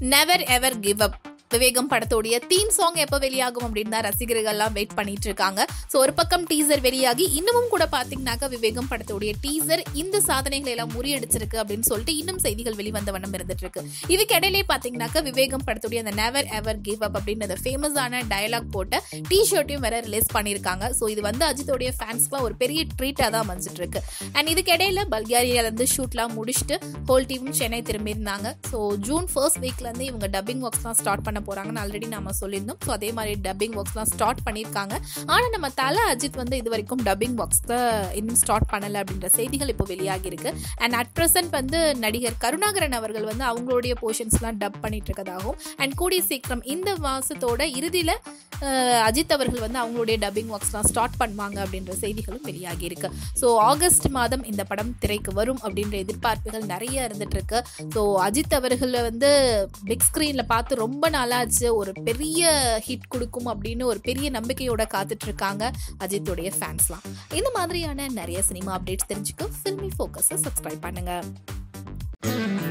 never ever give up விவேகம் படத்தோடைய theme song எப்போ வெளியாகும் அப்படின்னு தான் ரசிகர்கள்லாம் வெயிட் பண்ணிட்டு இருக்காங்க ஸோ ஒரு பக்கம் டீசர் வெளியாகி இன்னமும் கூட பார்த்தீங்கன்னாக்கா விவேகம் படத்தோடைய டீசர் இந்த சாதனைகளை எல்லாம் முறியடிச்சிருக்கு அப்படின்னு சொல்லிட்டு இன்னும் செய்திகள் வெளிவந்த வண்ணம் இருந்துட்டு இருக்கு இதுக்கு இடையிலே பார்த்தீங்கன்னாக்கா விவேகம் படத்துடைய அந்த நெவர் எவர் கிவ் அப் அப்படின்ற ஃபேமஸான டயலாக் போட்ட டி ஷர்ட்டையும் வேற ரிலீஸ் பண்ணியிருக்காங்க ஸோ இது வந்து அஜித்தோடைய ஃபேன்ஸ்க்குலாம் ஒரு பெரிய ட்ரீட்டாக தான் அமைஞ்சிட்டு இருக்கு அண்ட் இதுக்கு இடையில பல்கேரியாலேருந்து ஷூட்லாம் முடிச்சுட்டு ஹோல் டீமும் சென்னை திரும்பியிருந்தாங்க ஸோ ஜூன் ஃபர்ஸ்ட் வீக்லேருந்து இவங்க டப்பிங் ஒர்க்ஸ்லாம் ஸ்டார்ட் பண்ண போகிறாங்கன்னு ஆல்ரெடி நம்ம சொல்லியிருந்தோம் ஸோ அதே மாதிரி டப்பிங் ஒர்க்ஸ்லாம் ஸ்டார்ட் பண்ணியிருக்காங்க ஆனால் நம்ம தல அஜித் வந்து இது வரைக்கும் டப்பிங் ஒர்க்ஸை இன்னும் ஸ்டார்ட் பண்ணலை அப்படின்ற செய்திகள் இப்போ வெளியாகி இருக்கு அண்ட் அட் ப்ரெசென்ட் வந்து நடிகர் கருணாகரன் அவர்கள் வந்து அவங்களுடைய போர்ஷன்ஸ்லாம் டப் பண்ணிட்டு இருக்கதாகவும் அண்ட் கூடிய சீக்கிரம் இந்த மாசத்தோட இறுதியில் அஜித் அவர்கள் வந்து அவங்களுடைய டப்பிங் ஒர்க்ஸ்லாம் ஸ்டார்ட் பண்ணுவாங்க அப்படின்ற செய்திகளும் வெளியாகி இருக்கு ஸோ ஆகஸ்ட் மாதம் இந்த படம் திரைக்கு வரும் அப்படின்ற எதிர்பார்ப்புகள் நிறைய இருந்துட்டு இருக்கு ஸோ அஜித் அவர்களை வந்து பிக் ஸ்க்ரீனில் பார்த்து ரொம்ப நாளாச்சு ஒரு பெரிய ஹிட் கொடுக்கும் அப்படின்னு ஒரு பெரிய நம்பிக்கையோட காத்துட்டு இருக்காங்க அஜித்துடைய ஃபேன்ஸ்லாம் இந்த மாதிரியான நிறைய சினிமா அப்டேட்ஸ் தெரிஞ்சுக்க ஃபில்மி ஃபோக்கஸை சப்ஸ்கிரைப் பண்ணுங்க